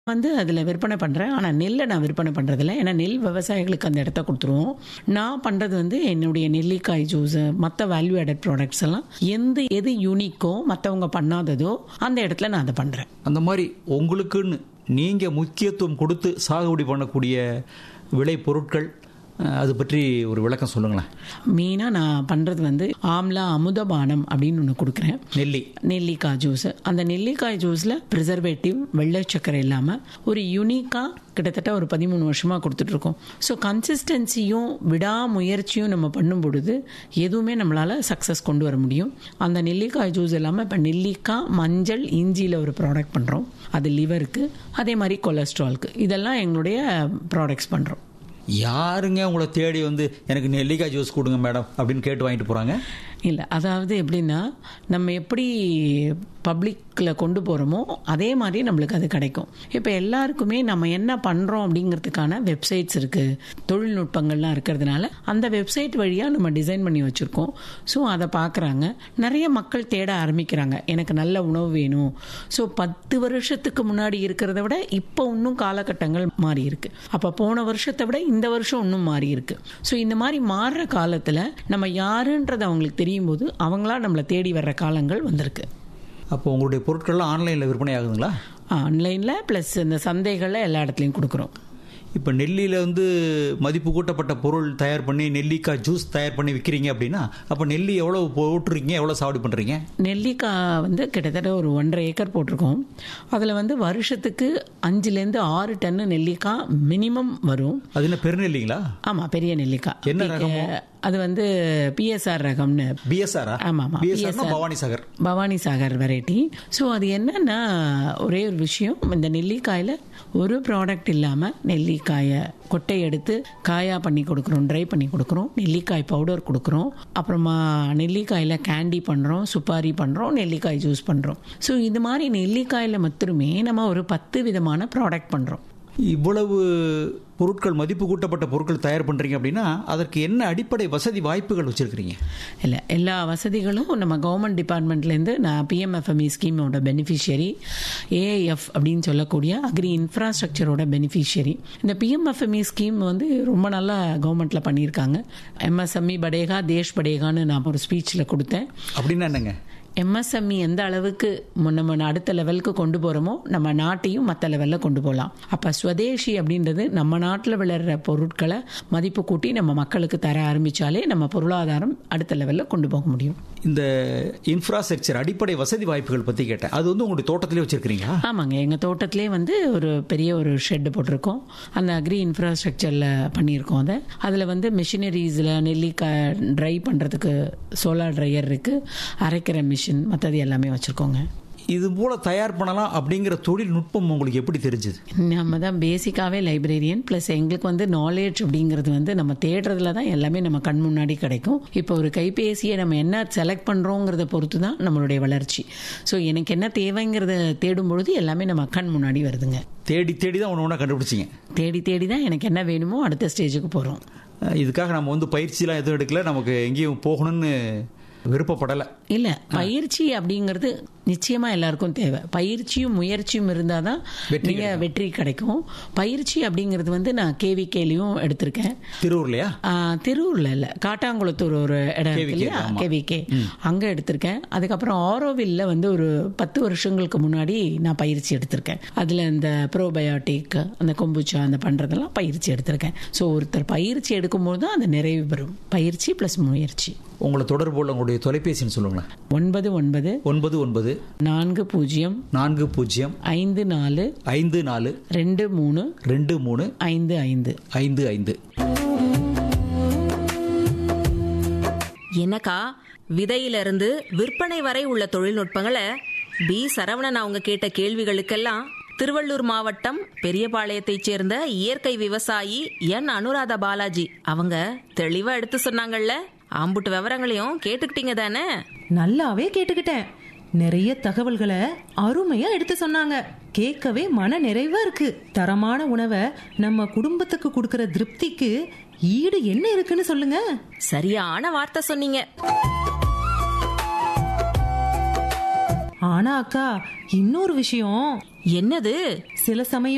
வந்து அதில் விற்பனை பண்ணுறேன் ஆனால் நெல்லை நான் விற்பனை பண்ணுறதில்ல ஏன்னா நெல் விவசாயிகளுக்கு அந்த இடத்த கொடுத்துருவோம் நான் பண்ணுறது வந்து என்னுடைய நெல்லிக்காய் ஜூஸு மற்ற வேல்யூ ஆடட் ப்ராடக்ட்ஸ் எல்லாம் எந்த எது யூனிக்கோ மற்றவங்க பண்ணாததோ அந்த இடத்துல நான் அதை பண்ணுறேன் அந்த மாதிரி உங்களுக்குன்னு நீங்க முக்கியத்துவம் கொடுத்து சாகுபடி பண்ணக்கூடிய விளை பொருட்கள் அஹ், அது பற்றி ஒரு விளக்கம் சொல்லுங்களேன் மெயினாக நான் பண்ணுறது வந்து ஆம்லா அமுதபானம் அப்படின்னு ஒன்று கொடுக்குறேன் நெல்லி நெல்லிக்காய் ஜூஸ் அந்த நெல்லிக்காய் ஜூஸில் ப்ரிசர்வேட்டிவ் வெள்ளை சக்கரை இல்லாமல் ஒரு யூனிக்காக கிட்டத்தட்ட ஒரு பதிமூணு வருஷமாக கொடுத்துட்ருக்கோம் ஸோ கன்சிஸ்டன்சியும் விடாமுயற்சியும் நம்ம பண்ணும் பொழுது எதுவுமே நம்மளால் சக்ஸஸ் கொண்டு வர முடியும் அந்த நெல்லிக்காய் ஜூஸ் இல்லாமல் இப்போ நெல்லிக்காய் மஞ்சள் இஞ்சியில் ஒரு ப்ராடக்ட் பண்ணுறோம் அது லிவருக்கு அதே மாதிரி கொலஸ்ட்ரால்க்கு இதெல்லாம் எங்களுடைய ப்ராடக்ட்ஸ் பண்ணுறோம் யாருங்க உங்களை தேடி வந்து எனக்கு நெல்லிக்காய் ஜூஸ் கொடுங்க மேடம் அப்படின்னு கேட்டு வாங்கிட்டு போறாங்க இல்லை அதாவது எப்படின்னா நம்ம எப்படி பப்ளிக்கில் கொண்டு போகிறோமோ அதே மாதிரி நம்மளுக்கு அது கிடைக்கும் இப்போ எல்லாருக்குமே நம்ம என்ன பண்ணுறோம் அப்படிங்கிறதுக்கான வெப்சைட்ஸ் இருக்குது தொழில்நுட்பங்கள்லாம் இருக்கிறதுனால அந்த வெப்சைட் வழியாக நம்ம டிசைன் பண்ணி வச்சுருக்கோம் ஸோ அதை பார்க்குறாங்க நிறைய மக்கள் தேட ஆரம்பிக்கிறாங்க எனக்கு நல்ல உணவு வேணும் ஸோ பத்து வருஷத்துக்கு முன்னாடி இருக்கிறத விட இப்போ இன்னும் காலகட்டங்கள் மாறி இருக்கு அப்போ போன வருஷத்தை விட இந்த வருஷம் இன்னும் மாறி இருக்கு ஸோ இந்த மாதிரி மாறுற காலத்தில் நம்ம யாருன்றது அவங்களுக்கு தெரியும் போது அவங்களா நம்மளை தேடி வர்ற காலங்கள் வந்திருக்கு அப்போ உங்களுடைய பொருட்கள்லாம் ஆன்லைனில் விற்பனை ஆகுதுங்களா ஆன்லைனில் ப்ளஸ் இந்த சந்தைகளில் எல்லா இடத்துலையும் கொடுக்குறோம் இப்போ நெல்லியில் வந்து மதிப்பு கூட்டப்பட்ட பொருள் தயார் பண்ணி நெல்லிக்காய் ஜூஸ் தயார் பண்ணி விற்கிறீங்க அப்படின்னா அப்போ நெல்லி எவ்வளோ போட்டுருக்கீங்க எவ்வளோ சாகுபடி பண்ணுறீங்க நெல்லிக்காய் வந்து கிட்டத்தட்ட ஒரு ஒன்றரை ஏக்கர் போட்டிருக்கோம் அதில் வந்து வருஷத்துக்கு அஞ்சுலேருந்து ஆறு டன்னு நெல்லிக்காய் மினிமம் வரும் அது என்ன பெருநெல்லிங்களா ஆமாம் பெரிய நெல்லிக்காய் என்ன ரகமோ? அது வந்து பிஎஸ்ஆர் ரகம்னு பிஎஸ்ஆரா ஆமா, ஆமா. பிஎஸ்ஆர்னா PSR. Bhavani Sagar Bhavani Sagar variety so அது என்னன்னா ஒரே ஒரு விஷயம் இந்த நெல்லிக்காயில் ஒரு ப்ராடக்ட் இல்லாமல் நெல்லிக்காயை கொட்டை எடுத்து காயா பண்ணி கொடுக்குறோம் ட்ரை பண்ணி கொடுக்குறோம் நெல்லிக்காய் பவுடர் கொடுக்குறோம் அப்புறமா நெல்லிக்காயில் கேண்டி பண்ணுறோம் சுப்பாரி பண்ணுறோம் நெல்லிக்காய் ஜூஸ் பண்ணுறோம் ஸோ இது மாதிரி நெல்லிக்காயில் மட்டுமே நம்ம ஒரு பத்து விதமான ப்ராடக்ட் பண்ணுறோம் இவ்வளவு பொருட்கள் மதிப்பு கூட்டப்பட்ட பொருட்கள் தயார் பண்றீங்க அப்படின்னா அதற்கு என்ன அடிப்படை வசதி வாய்ப்புகள் வச்சிருக்கிறீங்க இல்லை எல்லா வசதிகளும் நம்ம கவர்மெண்ட் டிபார்ட்மெண்ட்லேருந்து நான் பிஎம்எஃப்எம்இ ஸ்கீமோட பெனிஃபிஷியரி ஏஐஎஃப் அப்படின்னு சொல்லக்கூடிய அக்ரி இன்ஃப்ராஸ்ட்ரக்சரோட பெனிஃபிஷியரி இந்த பிஎம்எஃப்எம்இ ஸ்கீம் வந்து ரொம்ப நல்லா கவர்மெண்ட்டில் பண்ணியிருக்காங்க எம்எஸ்எம்இ படேகா தேஷ் படேகான்னு நான் ஒரு ஸ்பீச்சில் கொடுத்தேன் அப்படின்னா என்னங்க எம்எஸ்எம்இ எந்த அளவுக்கு மு- நம்ம அடுத்த லெவலுக்கு கொண்டு போகிறோமோ நம்ம நாட்டையும் மற்ற லெவலில் கொண்டு போகலாம் அப்போ ஸ்வதேஷி அப்படின்றது நம்ம நாட்டில் விளையிற பொருட்களை மதிப்பு கூட்டி நம்ம மக்களுக்கு தர ஆரம்பித்தாலே நம்ம பொருளாதாரம் அடுத்த லெவலில் கொண்டு போக முடியும் இந்த இன்ஃப்ராஸ்ட்ரக்சர் அடிப்படை வசதி வாய்ப்புகள் பத்தி கேட்டேன் அது வந்து உங்களுடைய தோட்டத்திலே வச்சிருக்கிறீங்களா ஆமாங்க எங்கள் தோட்டத்திலே வந்து ஒரு பெரிய ஒரு ஷெட்டு போட்டிருக்கோம் அந்த அக்ரி இன்ஃப்ராஸ்ட்ரக்சரில் பண்ணியிருக்கோம் அதை அதில் வந்து மிஷினரிஸில் நெல்லிக்காய் ட்ரை பண்ணுறதுக்கு சோலார் ட்ரையர் இருக்குது அரைக்கிற மிஷின் மற்றது எல்லாமே வச்சுருக்கோங்க இது போல தயார் பண்ணலாம் அப்படிங்கிற தொழில்நுட்பம் உங்களுக்கு எப்படி தெரிஞ்சது நம்ம தான் பேசிக்காகவே லைப்ரரியன் ப்ளஸ் எங்களுக்கு வந்து நாலேஜ் அப்படிங்கிறது வந்து நம்ம தேடுறதுல தான் எல்லாமே நம்ம கண் முன்னாடி கிடைக்கும் இப்போ ஒரு கைபேசியை நம்ம என்ன செலக்ட் பண்ணுறோங்கிறத பொறுத்து தான் நம்மளுடைய வளர்ச்சி ஸோ எனக்கு என்ன தேவைங்கிறத தேடும் பொழுது எல்லாமே நம்ம கண் முன்னாடி வருதுங்க தேடி தேடி தான் ஒன்று ஒன்றா கண்டுபிடிச்சிங்க தேடி தேடி தான் எனக்கு என்ன வேணுமோ அடுத்த ஸ்டேஜுக்கு போகிறோம் அஹ் இதுக்காக நம்ம வந்து பயிற்சிலாம் எதுவும் எடுக்கல நமக்கு எங்கேயும் போகணும்னு விருப்பப்படலை இல்லை பயிற்சி அப்படிங்கிறது நிச்சயமா எல்லாருக்கும் தேவை பயிற்சியும் முயற்சியும் இருந்தால் தான் வெற்றி நீங்க வெற்றி கிடைக்கும் பயிற்சி அப்படிங்கிறது வந்து நான் கேவிகேலையும் எடுத்திருக்கேன் திருவூர்லையா ஆ, திருவூர்ல இல்ல காட்டாங்குளத்தூர் ஒரு இடம் இருக்கு KVK, இல்லையா ஆமா. கேவிகே அங்க எடுத்திருக்கேன் அதுக்கப்புறம் ஆரோவில்ல வந்து ஒரு பத்து வருஷங்களுக்கு முன்னாடி நான் பயிற்சி எடுத்திருக்கேன் அதுல இந்த ப்ரோபயோட்டிக் அந்த கொம்புச்சா அந்த பண்றதெல்லாம் பயிற்சி எடுத்திருக்கேன் ஸோ ஒருத்தர் பயிற்சி எடுக்கும்போது தான் அது நிறைவு பெறும் பயிற்சி பிளஸ் முயற்சி உங்களை தொடர்பு உள்ள உங்களுடைய தொலைபேசின்னு சொல்லுங்களேன் ஒன்பது ஒன்பது ஒன்பது ஒன்பது நான்கு பூஜ்ஜியம் நான்கு பூஜ்ஜியம் ஐந்து நாலு ஐந்து நாலு ரெண்டு மூணு ரெண்டு மூணு ஐந்து ஐந்து ஐந்து ஐந்து என்னக்கா விதையிலிருந்து விற்பனை வரை உள்ள தொழில்நுட்பங்களை பி சரவணன் அவங்க கேட்ட கேள்விகளுக்கெல்லாம் திருவள்ளூர் மாவட்டம் பெரியபாளையத்தைச் சேர்ந்த இயற்கை விவசாயி என் அனுராதா பாலாஜி அவங்க தெளிவா எடுத்து சொன்னாங்கல்ல ஆம்புட்டு விவரங்களையும் கேட்டுக்கிட்டீங்க தானே நல்லாவே கேட்டுக்கிட்டேன் நிறைய தகவல்களை அருமையா எடுத்து சொன்னாங்க கேட்கவே மன நிறைவா இருக்கு தரமான உணவை நம்ம குடும்பத்துக்கு கொடுக்கிற திருப்திக்கு ஈடு என்ன இருக்குன்னு சொல்லுங்க சரியான வார்த்தை சொன்னீங்க ஆனா அக்கா இன்னொரு விஷயம் என்னது சில சமயம்